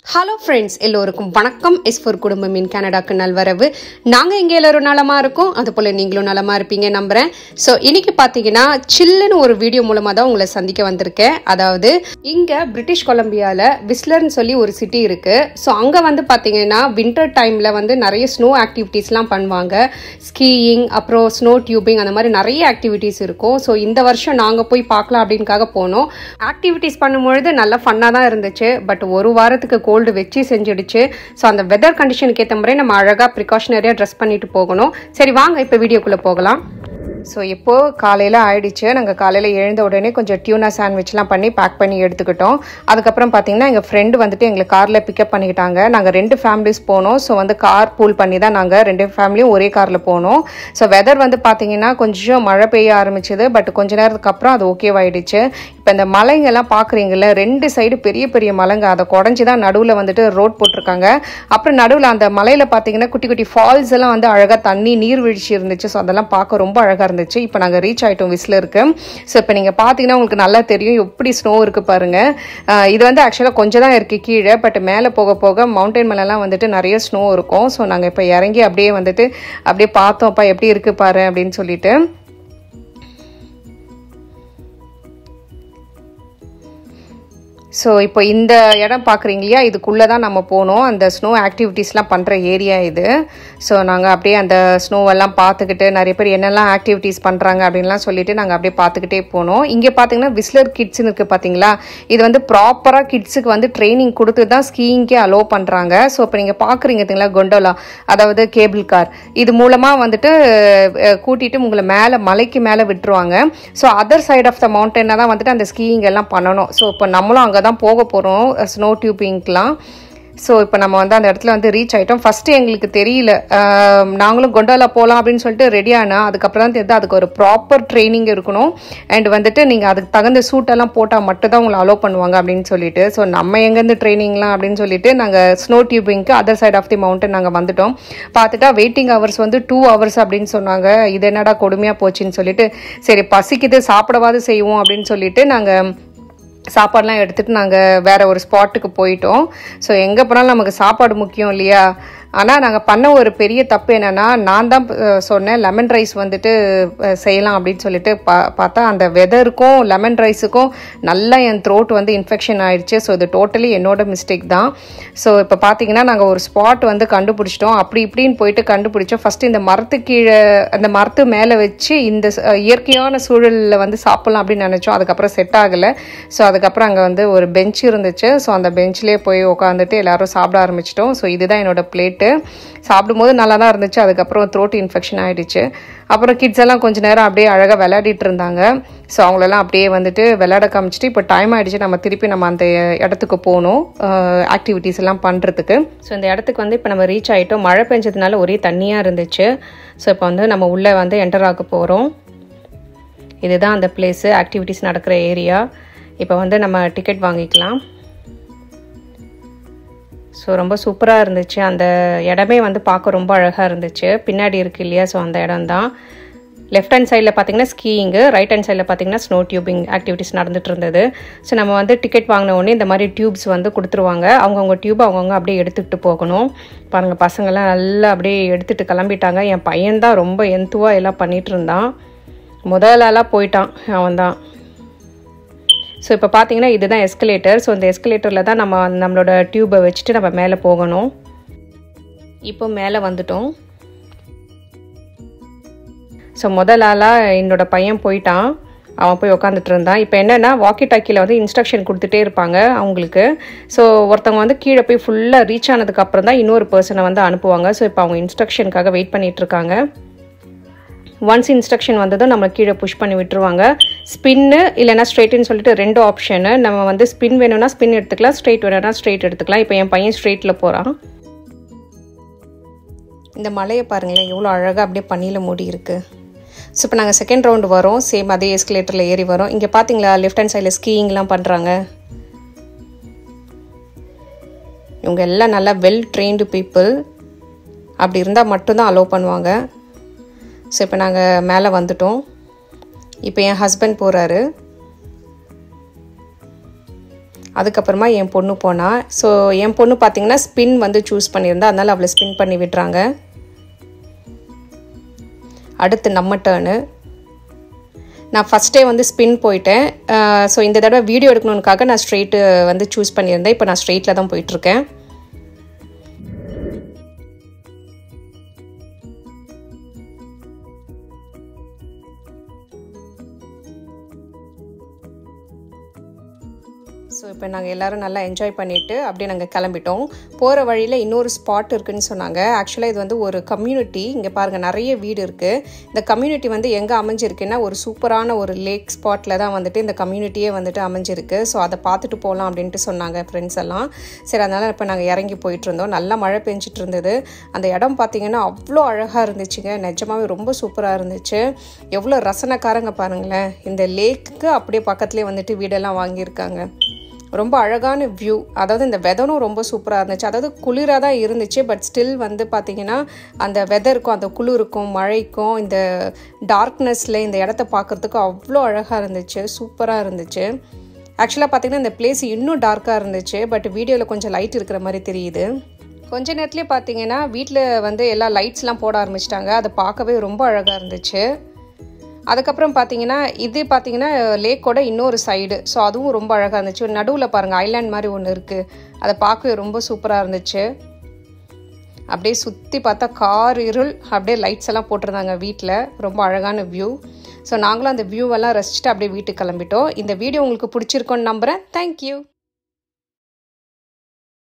hello friends எல்லோருக்கும் வணக்கம் S four குடும்பம் இன் கனடாக்கு நல்வரவு நாங்கள் இங்கே எல்லோரும் நலமாக இருக்கோம் அது போல் நீங்களும் நலமாக இருப்பீங்க நம்புகிறேன் ஸோ இன்னைக்கு பார்த்தீங்கன்னா சில்லுன்னு ஒரு வீடியோ மூலமாக தான் உங்களை சந்திக்க வந்திருக்கேன் அதாவது இங்கே பிரிட்டிஷ் கொலம்பியாவில் விஸ்லர்னு சொல்லி ஒரு சிட்டி இருக்குது ஸோ அங்கே வந்து பார்த்தீங்கன்னா வின்டர் டைமில் வந்து நிறைய ஸ்னோ ஆக்டிவிட்டீஸ்லாம் பண்ணுவாங்க ஸ்கீயிங் அப்புறம் ஸ்னோ டியூபிங் அந்த மாதிரி நிறைய ஆக்டிவிட்டீஸ் இருக்கும் ஸோ இந்த வருஷம் நாங்கள் போய் பார்க்கலாம் அப்படின்காக போனோம் ஆக்டிவிட்டீஸ் பண்ணும்பொழுது நல்லா ஃபன்னாக தான் இருந்துச்சு பட் ஒரு வாரத்துக்கு கோல்டு வச்சு செஞ்சிடுச்சு ஸோ அந்த வெதர் கண்டிஷனுக்கு ஏற்ற மாதிரி நம்ம அழகாக ப்ரிகாஷனரியாக ட்ரெஸ் பண்ணிட்டு போகணும் சரி வாங்க இப்போ வீடியோக்குள்ளே போகலாம் ஸோ இப்போது காலையில் ஆயிடுச்சு நாங்கள் காலையில் எழுந்த உடனே கொஞ்சம் டியூனா சாண்ட்விச்லாம் பண்ணி பேக் பண்ணி எடுத்துக்கிட்டோம் அதுக்கப்புறம் பார்த்தீங்கன்னா எங்கள் ஃப்ரெண்டு வந்துட்டு எங்களை காரில் பிக்கப் பண்ணிக்கிட்டாங்க நாங்கள் ரெண்டு ஃபேமிலிஸ் போனோம் ஸோ வந்து கார் பூல் பண்ணி தான் நாங்கள் ரெண்டு ஃபேமிலியும் ஒரே காரில் போனோம் ஸோ வெதர் வந்து பார்த்தீங்கன்னா கொஞ்சம் மழை பெய்ய ஆரம்பிச்சது பட் கொஞ்ச நேரத்துக்கு அப்புறம் அது ஓகேவாயிடுச்சு இப்போ இந்த மலைங்கெல்லாம் பார்க்குறீங்கல்ல ரெண்டு சைடு பெரிய பெரிய மலைங்க அதை குடஞ்சி தான் நடுவில் வந்துட்டு ரோட் போட்டிருக்காங்க அப்புறம் நடுவில் அந்த மலையில் பார்த்தீங்கன்னா குட்டி குட்டி ஃபால்ஸ் எல்லாம் வந்து அழகாக தண்ணி நீர்வீழ்ச்சி இருந்துச்சு ஸோ அதெல்லாம் பார்க்க ரொம்ப அழகாக இருந்துச்சு இப்போ நாங்கள் ரீச் ஆகிட்டோம் விஸ்ல இருக்கு ஸோ இப்போ நீங்கள் பார்த்தீங்கன்னா உங்களுக்கு நல்லா தெரியும் எப்படி ஸ்னோ இருக்குது பாருங்க ஆஹ் இது வந்து ஆக்சுவலாக கொஞ்சம் தான் இருக்குது கீழே பட் மேலே போக போக மவுண்டைன் மேலெலாம் வந்துட்டு நிறைய ஸ்னோ இருக்கும் ஸோ நாங்கள் இப்போ இறங்கி அப்படியே வந்துட்டு அப்படியே பார்த்தோம்ப்பா எப்படி இருக்குது பாரு அப்படின்னு சொல்லிட்டு ஸோ இப்போ இந்த இடம் பார்க்குறீங்க இல்லையா இதுக்குள்ளே தான் நம்ம போனோம் அந்த ஸ்னோ ஆக்டிவிட்டீஸ்லாம் பண்ணுற ஏரியா இது ஸோ நாங்கள் அப்படியே அந்த ஸ்னோவெல்லாம் பார்த்துக்கிட்டு நிறைய பேர் என்னெல்லாம் ஆக்டிவிட்டீஸ் பண்ணுறாங்க அப்படின்லாம் சொல்லிட்டு நாங்கள் அப்படியே பார்த்துக்கிட்டே போனோம் இங்கே பார்த்தீங்கன்னா விஸ்லர் கிட்ஸ்னு இருக்குது பார்த்தீங்களா இது வந்து ப்ராப்பராக கிட்ஸுக்கு வந்து ட்ரைனிங் கொடுத்து தான் ஸ்கீயிங்கே அலோவ் பண்ணுறாங்க ஸோ இப்போ நீங்கள் பார்க்குறீங்க பார்த்தீங்களா கொண்டோலா அதாவது கேபிள் கார் இது மூலமாக வந்துட்டு அஹ், கூட்டிட்டு உங்களை மேலே மலைக்கு மேலே விட்டுருவாங்க so other side of the மவுண்டனை தான் வந்துட்டு அந்த ஸ்கீயிங் எல்லாம் பண்ணணும் ஸோ இப்போ நம்மளும் அங்கே தான் போக போகிறோம் ஸ்னோ டியூப்பிங்க்கெலாம் ஸோ இப்போ நம்ம வந்து அந்த இடத்துல வந்து ரீச் ஆகிட்டோம் ஃபஸ்ட்டு எங்களுக்கு தெரியல ஆஹ் நாங்களும் கொண்டால போகலாம் அப்படின்னு சொல்லிட்டு ரெடி ஆனா அதுக்கப்புறம் தான் தெரியுது அதுக்கு ஒரு ப்ராப்பர் ட்ரைனிங் இருக்கணும் அண்ட் வந்துட்டு நீங்கள் அதுக்கு தகுந்த சூட்டெல்லாம் போட்டால் மட்டும் தான் உங்களை அலோவ் பண்ணுவாங்க அப்படின்னு சொல்லிட்டு ஸோ நம்ம எங்கேருந்து ட்ரைனிங்லாம் அப்படின்னு சொல்லிட்டு நாங்கள் ஸ்னோ டியூபிங்க்கு other side of the mountain நாங்கள் வந்துட்டோம் பார்த்துட்டா வெயிட்டிங் ஹவர்ஸ் வந்து டூ ஹவர்ஸ் அப்படின்னு சொன்னாங்க இது என்னடா கொடுமையாக போச்சுன்னு சொல்லிட்டு சரி பசிக்குது சாப்பிடவாது செய்வோம் அப்படின்னு சொல்லிட்டு நாங்கள் சாப்பாடுலாம் எடுத்துகிட்டு நாங்கள் வேற ஒரு ஸ்பாட்டுக்கு போயிட்டோம் ஸோ எங்கே போனாலும் நமக்கு சாப்பாடு முக்கியம் இல்லையா ஆனால் நாங்கள் பண்ண ஒரு பெரிய தப்பு என்னென்னா நான் தான் அஹ், சொன்னேன் லெமன் ரைஸ் வந்துட்டு அஹ், செய்யலாம் அப்படின்னு சொல்லிட்டு பா பார்த்தா அந்த வெதருக்கும் லெமன் ரைஸுக்கும் நல்லா என் த்ரோட் வந்து இன்ஃபெக்ஷன் ஆயிடுச்சு ஸோ இது டோட்டலி என்னோட மிஸ்டேக் தான் ஸோ இப்போ பார்த்தீங்கன்னா நாங்கள் ஒரு ஸ்பாட் வந்து கண்டுபிடிச்சிட்டோம் அப்படி இப்படின்னு போயிட்டு கண்டுபிடிச்சோம் ஃபஸ்ட்டு இந்த மரத்து கீழே அந்த மரத்து மேலே வச்சு இந்த ச- அஹ், இயற்கையான சூழலில் வந்து சாப்பிட்லாம் அப்படின்னு நினச்சோம் அதுக்கப்புறம் செட் ஆகலை ஸோ அதுக்கப்புறம் அங்கே வந்து ஒரு பெஞ்ச் இருந்துச்சு ஸோ அந்த பெஞ்ச்லேயே போய் உட்காந்துட்டு எல்லாரும் சாப்பிட ஆரம்பிச்சிட்டோம் ஸோ இதுதான் என்னோட பிளேட்டு சாப்பிடும்போது நல்லா தான் இருந்துச்சு அதுக்கப்புறம் த்ரோட் இன்ஃபெக்ஷன் ஆயிடுச்சு அப்புறம் கிட்ஸ் எல்லாம் கொஞ்ச நேரம் அப்படியே அழகாக விளையாடிட்டு இருந்தாங்க ஸோ அவங்களெல்லாம் அப்படியே வந்துட்டு விளையாட காமிச்சிட்டு இப்போ டைம் ஆயிடுச்சு நம்ம திருப்பி நம்ம அந்த இடத்துக்கு போகணும் ஆக்டிவிட்டீஸ் எல்லாம் பண்ணுறதுக்கு ஸோ இந்த இடத்துக்கு வந்து இப்போ நம்ம ரீச் ஆகிட்டோம் மழை பெஞ்சதுனால ஒரே தண்ணியாக இருந்துச்சு ஸோ இப்போ வந்து நம்ம உள்ளே வந்து என்டர் ஆக போகிறோம் இதுதான் அந்த பிளேஸு ஆக்டிவிட்டீஸ் நடக்கிற ஏரியா இப்போ வந்து நம்ம டிக்கெட் வாங்கிக்கலாம் ஸோ ரொம்ப சூப்பராக இருந்துச்சு அந்த இடமே வந்து பார்க்க ரொம்ப அழகாக இருந்துச்சு பின்னாடி இருக்கு இல்லையா ஸோ அந்த இடம் தான் லெஃப்ட் ஹேண்ட் சைடில் பார்த்தீங்கன்னா ஸ்கீயிங்கு ரைட் ஹேண்ட் சைடில் பார்த்தீங்கன்னா ஸ்னோ டியூபிங் ஆக்டிவிட்டிஸ் நடந்துட்டு இருந்தது ஸோ நம்ம வந்து டிக்கெட் வாங்கின உடனே இந்த மாதிரி டியூப்ஸ் வந்து கொடுத்துருவாங்க அவங்கவுங்க டியூப் அவங்கவுங்க அப்படியே எடுத்துக்கிட்டு போகணும் பாருங்கள் பசங்கள்லாம் நல்லா அப்படியே எடுத்துகிட்டு கிளம்பிட்டாங்க என் பையன்தான் ரொம்ப எந்துவாக எல்லாம் பண்ணிகிட்டு இருந்தான் முதலாலாம் போயிட்டான் அவன் தான் ஸோ இப்போ பார்த்தீங்கன்னா இதுதான் எஸ்கலேட்டர் ஸோ இந்த எஸ்கலேட்டரில் தான் நம்ம நம்மளோட டியூப்பை வச்சுட்டு நம்ம மேலே போகணும் இப்போ மேலே வந்துட்டோம் ஸோ முதல் ஆளாக என்னோட பையன் போயிட்டான் அவன் போய் உட்காந்துட்டு இருந்தான் இப்போ என்னென்னா வாக்கி டாக்கியில் வந்து இன்ஸ்ட்ரக்ஷன் கொடுத்துட்டே இருப்பாங்க அவங்களுக்கு ஸோ ஒருத்தவங்க வந்து கீழே போய் ஃபுல்லாக ரீச் ஆனதுக்கு அப்புறம் தான் இன்னொரு பர்சனை வந்து அனுப்புவாங்க ஸோ இப்போ அவங்க இன்ஸ்ட்ரக்ஷனுக்காக வெயிட் பண்ணிட்டு இருக்காங்க ஒன்ஸ் இன்ஸ்ட்ரக்ஷன் வந்ததும் நம்ம கீழே புஷ் பண்ணி விட்டுருவாங்க ஸ்பின்னு இல்லைனா ஸ்ட்ரெயிட்னு சொல்லிட்டு ரெண்டு ஆப்ஷனு நம்ம வந்து ஸ்பின் வேணும்னா ஸ்பின் எடுத்துக்கலாம் ஸ்ட்ரெயிட் வேணும்னா ஸ்ட்ரெயிட் எடுத்துக்கலாம் இப்போ என் பையன் ஸ்ட்ரெயிட்டில் போகிறான் இந்த மலையை பாருங்களேன் எவ்வளோ அழகாக அப்படியே பனியில் மூடி இருக்கு ஸோ இப்போ நாங்கள் செகண்ட் ரவுண்டு வரோம் சேம் அதே எஸ்கலேட்டரில் ஏறி வரோம் இங்கே பார்த்தீங்களா லெஃப்ட் ஹேண்ட் சைடில் ஸ்கீயிங்லாம் பண்ணுறாங்க இவங்க எல்லாம் நல்லா வெல் ட்ரெயின்டு பீப்புள் அப்படி இருந்தால் மட்டும்தான் அலோவ் பண்ணுவாங்க ஸோ இப்போ நாங்கள் மேலே வந்துட்டோம் இப்போ என் ஹஸ்பண்ட் போகிறாரு அதுக்கப்புறமா என் பொண்ணு போனால் ஸோ என் பொண்ணு பார்த்தீங்கன்னா ஸ்பின் வந்து சூஸ் பண்ணியிருந்தா அதனால் அவளை ஸ்பின் பண்ணி விடுறாங்க அடுத்து நம்ம டேர்னு நான் ஃபஸ்ட்டே வந்து ஸ்பின் போயிட்டேன் ஸோ இந்த தடவை வீடியோ எடுக்கணுனுக்காக நான் ஸ்ட்ரெயிட்டு வந்து சூஸ் பண்ணியிருந்தேன் இப்போ நான் ஸ்ட்ரெயிட்டில் தான் போயிட்டுருக்கேன் ஸோ இப்போ நாங்கள் எல்லோரும் நல்லா என்ஜாய் பண்ணிவிட்டு அப்படியே நாங்கள் கிளம்பிட்டோம் போகிற வழியில் இன்னொரு ஸ்பாட் இருக்குதுன்னு சொன்னாங்க ஆக்சுவலாக இது வந்து ஒரு கம்யூனிட்டி இங்கே பாருங்கள் நிறைய வீடு இருக்குது இந்த கம்யூனிட்டி வந்து எங்கே அமைஞ்சிருக்குன்னா ஒரு சூப்பரான ஒரு லேக் ஸ்பாட்டில் தான் வந்துட்டு இந்த கம்யூனிட்டியே வந்துட்டு அமைஞ்சிருக்கு ஸோ அதை பார்த்துட்டு போகலாம் அப்படின்ட்டு சொன்னாங்க ஃப்ரெண்ட்ஸ் எல்லாம் சரி அதனால் இப்போ நாங்கள் இறங்கி போயிட்டு இருந்தோம் நல்லா மழை பெஞ்சிட்டு இருந்தது அந்த இடம் பார்த்திங்கன்னா அவ்வளோ அழகாக இருந்துச்சுங்க நிஜமாவே ரொம்ப சூப்பராக இருந்துச்சு எவ்வளோ ரசனைக்காரங்க பாருங்களேன் இந்த லேக்குக்கு அப்படியே பக்கத்துலேயே வந்துட்டு வீடெல்லாம் வாங்கியிருக்காங்க ரொம்ப அழகான வியூ அதாவது இந்த வெதரும் ரொம்ப சூப்பராக இருந்துச்சு அதாவது குளிராக தான் இருந்துச்சு பட் ஸ்டில் வந்து பார்த்திங்கன்னா அந்த வெதருக்கும் அந்த குளிருக்கும் மழைக்கும் இந்த டார்க்னஸில் இந்த இடத்த பார்க்குறதுக்கு அவ்வளோ அழகாக இருந்துச்சு சூப்பராக இருந்துச்சு ஆக்சுவலாக பார்த்திங்கன்னா இந்த பிளேஸ் இன்னும் டார்க்காக இருந்துச்சு பட் வீடியோவில் கொஞ்சம் லைட் இருக்கிற மாதிரி தெரியுது கொஞ்ச நேரத்துலேயே பார்த்தீங்கன்னா வீட்டில் வந்து எல்லா லைட்ஸ்லாம் போட ஆரம்பிச்சிட்டாங்க அதை பார்க்கவே ரொம்ப அழகாக இருந்துச்சு அதுக்கப்புறம் பார்த்தீங்கன்னா இது பார்த்தீங்கன்னா லேக்கோட இன்னொரு சைடு ஸோ அதுவும் ரொம்ப அழகாக இருந்துச்சு நடுவில் பாருங்கள் ஐலாண்ட் மாதிரி ஒன்று இருக்குது அதை பார்க்கவே ரொம்ப சூப்பராக இருந்துச்சு அப்படியே சுற்றி பார்த்தா கார் இருள் அப்படியே லைட்ஸ் எல்லாம் போட்டிருந்தாங்க வீட்டில் ரொம்ப அழகான வியூ ஸோ நாங்களும் அந்த வியூவெல்லாம் ரசிச்சுட்டு அப்படியே வீட்டுக்கு கிளம்பிட்டோம் இந்த வீடியோ உங்களுக்கு பிடிச்சிருக்கோன்னு நம்புகிறேன் தேங்க்யூ